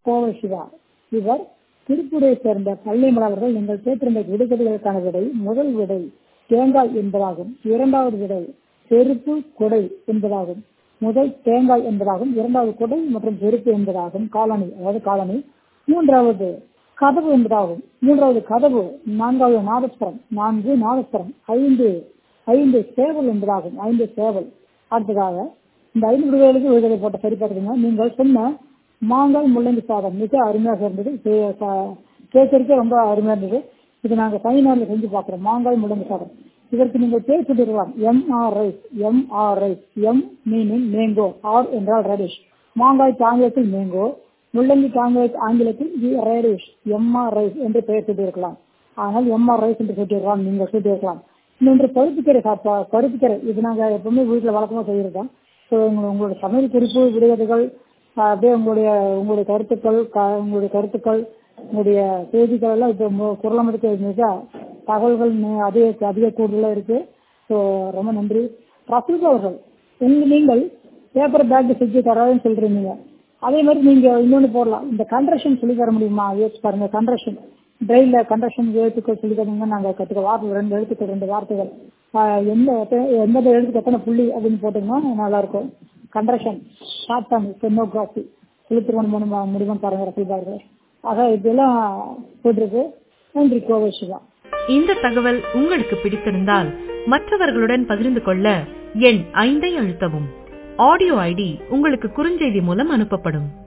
கோவை சிவா இவர் திருப்பூரை சேர்ந்த பள்ளிமலை அவர்கள் நீங்கள் கேட்டிருந்த விடுகதைகளுக்கான விடை முதல் விடை தேங்காய் என்பதாகும் இரண்டாவது விடை செருப்பு கொடை என்பதாகும் முதல் தேங்காய் என்பதாகும் இரண்டாவது கொடை மற்றும் செருப்பு என்பதாகும் காலனி அதாவது காலனி மூன்றாவது கதவு என்பதாகும் மூன்றாவது கதவு நான்காவது நாதஸ்வரம் நான்கு நாதஸ்வரம் ஐந்து ஐந்து சேவல் என்பதாகும் ஐந்து சேவல் அடுத்ததாக இந்த ஐந்து விடுதலுக்கு விடுதலை போட்ட சரி பார்த்துக்கோங்க நீங்கள் சொன்ன மாங்காய் முள்ளங்கி சாதம் மிக அருமையாக இருந்தது கேசரிக்கே ரொம்ப அருமையாக இருந்தது இது நாங்கள் சனிநாளில் செஞ்சு பார்க்குறோம் மாங்காய் முள்ளங்கி சாதம் இதற்கு நீங்கள் பேர் சொல்லிடலாம் M R rice M R rice M meaning mango R என்றால் ரேடிஷ் மாங்காய் ஆங்கிலத்தில் மேங்கோ முள்ளங்கி காங்கிரஸ் ஆங்கிலத்தில் ரேடிஷ் எம்ஆர் ரைஸ் என்று பெயர் சொல்லியிருக்கலாம் ஆனால் எம்ஆர் ரைஸ் என்று சொல்லியிருக்கலாம் நீங்கள் சொல்லியிருக்கலாம் இன்னொன்று பருப்புக்கீரை சாப்பா பருப்புக்கீரை இது நாங்கள் எப்பவுமே வீட்டில் வழக்கமாக செய்யிருக்கோம் ஸோ உங்களோட சமையல் குறிப்பு விடுகதைகள் அப்படியே உங்களுடைய உங்களுடைய கருத்துக்கள் உங்களுடைய கருத்துக்கள் உங்களுடைய செய்திகள் எல்லாம் இப்போ குரலமடுக்க மிக தகவல்கள் அதிக அதிக கூடுதலாக இருக்கு ஸோ ரொம்ப நன்றி ரசூல் அவர்கள் உங்க நீங்கள் பேப்பர் பேக் செஞ்சு தராதுன்னு சொல்றீங்க அதே மாதிரி நீங்க இன்னொன்று போடலாம் இந்த கன்ட்ரஷன் சொல்லி தர முடியுமா யோசிச்சு பாருங்க கன்ட்ரஷன் பிரெயில கன்ட்ரஷன் எழுத்துக்கள் சொல்லி தரீங்க நாங்கள் கற்றுக்க வார்த்தை ரெண்டு எழுத்துக்கள் ரெண்டு வார்த்தைகள் எந்த எந்த எழுத்துக்கு எத்தனை புள்ளி அப்படின்னு போட்டீங்கன்னா நல்லா இருக்கும் கன்ட்ரஷன் ஷார்ட் டேர்ம் ஸ்டெனோகிராஃபி எழுத்துக்கணும் முடியுமா முடியுமா பாருங்க ரசூல் அவர்களே ஆக இதெல்லாம் போட்டிருக்கு நன்றி கோவை சிவா இந்த தகவல் உங்களுக்கு பிடித்திருந்தால் மற்றவர்களுடன் பகிர்ந்து கொள்ள எண் ஐந்தை அழுத்தவும் ஆடியோ ஐடி உங்களுக்கு குறுஞ்செய்தி மூலம் அனுப்பப்படும்